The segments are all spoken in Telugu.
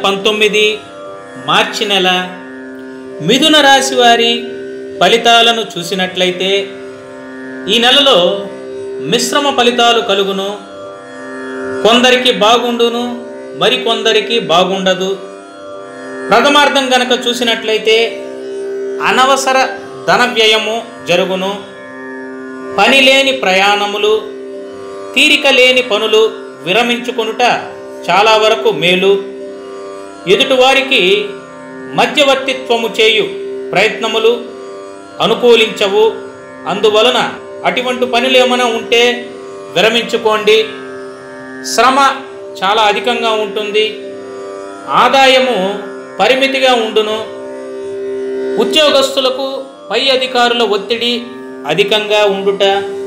పంతొమ్మిది మార్చి నెల మిథున రాశి వారి ఫలితాలను చూసినట్లయితే ఈ నెలలో మిశ్రమ ఫలితాలు కలుగును కొందరికి బాగుండును మరికొందరికి బాగుండదు ప్రథమార్థం గనక చూసినట్లయితే అనవసర ధన వ్యయము జరుగును పని లేని ప్రయాణములు తీరిక లేని పనులు విరమించుకొనుట చాలా వరకు మేలు ఎదుటివారికి మధ్యవర్తిత్వము చేయు ప్రయత్నములు అనుకూలించవు అందువలన అటువంటి పనులు ఏమైనా ఉంటే విరమించుకోండి శ్రమ చాలా అధికంగా ఉంటుంది ఆదాయము పరిమితిగా ఉండును ఉద్యోగస్తులకు పై అధికారుల ఒత్తిడి అధికంగా ఉండుట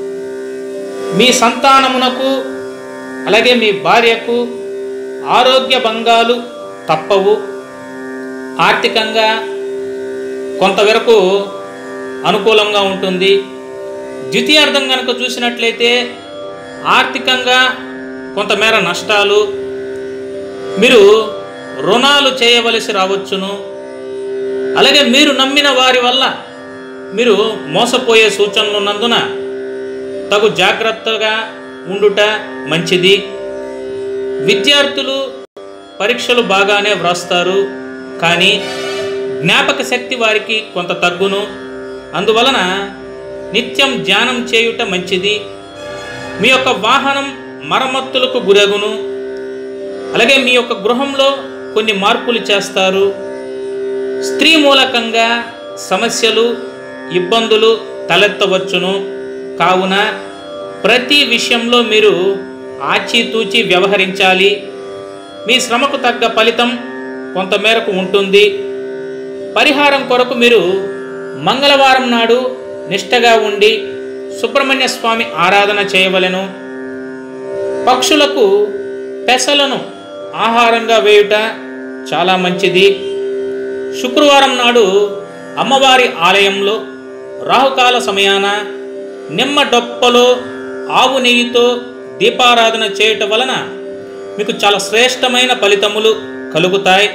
మీ సంతానమునకు అలాగే మీ భార్యకు ఆరోగ్య భంగాలు తప్పవు ఆర్థికంగా కొంతవరకు అనుకూలంగా ఉంటుంది ద్వితీయార్థం కనుక చూసినట్లయితే ఆర్థికంగా కొంతమేర నష్టాలు మీరు రుణాలు చేయవలసి రావచ్చును అలాగే మీరు నమ్మిన వారి వల్ల మీరు మోసపోయే సూచనలు ఉన్నందున తగు జాగ్రత్తగా ఉండుట మంచిది విద్యార్థులు పరీక్షలు బాగానే వ్రాస్తారు కానీ జ్ఞాపక శక్తి వారికి కొంత తగ్గును అందువలన నిత్యం ధ్యానం చేయుట మంచిది మీ యొక్క వాహనం మరమ్మతులకు గురగును అలాగే మీ యొక్క గృహంలో కొన్ని మార్పులు చేస్తారు స్త్రీ మూలకంగా సమస్యలు ఇబ్బందులు తలెత్తవచ్చును కావున ప్రతి విషయంలో మీరు ఆచితూచి వ్యవహరించాలి మీ శ్రమకు తగ్గ ఫలితం కొంతమేరకు ఉంటుంది పరిహారం కొరకు మీరు మంగళవారం నాడు నిష్టగా ఉండి సుబ్రహ్మణ్య స్వామి ఆరాధన చేయవలెను పక్షులకు పెసలను ఆహారంగా వేయుట చాలా మంచిది శుక్రవారం నాడు అమ్మవారి ఆలయంలో రాహుకాల సమయాన నిమ్మ డొప్పలో ఆవు నెయ్యితో దీపారాధన చేయటం వలన మీకు చాలా శ్రేష్టమైన ఫలితములు కలుగుతాయి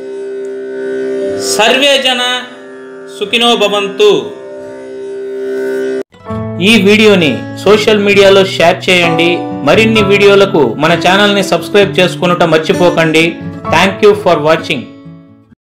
సర్వే జన సుఖినో భవంతు ఈ వీడియోని సోషల్ మీడియాలో షేర్ చేయండి మరిన్ని వీడియోలకు మన ఛానల్ని సబ్స్క్రైబ్ చేసుకునుట మర్చిపోకండి థ్యాంక్ యూ ఫర్ వాచింగ్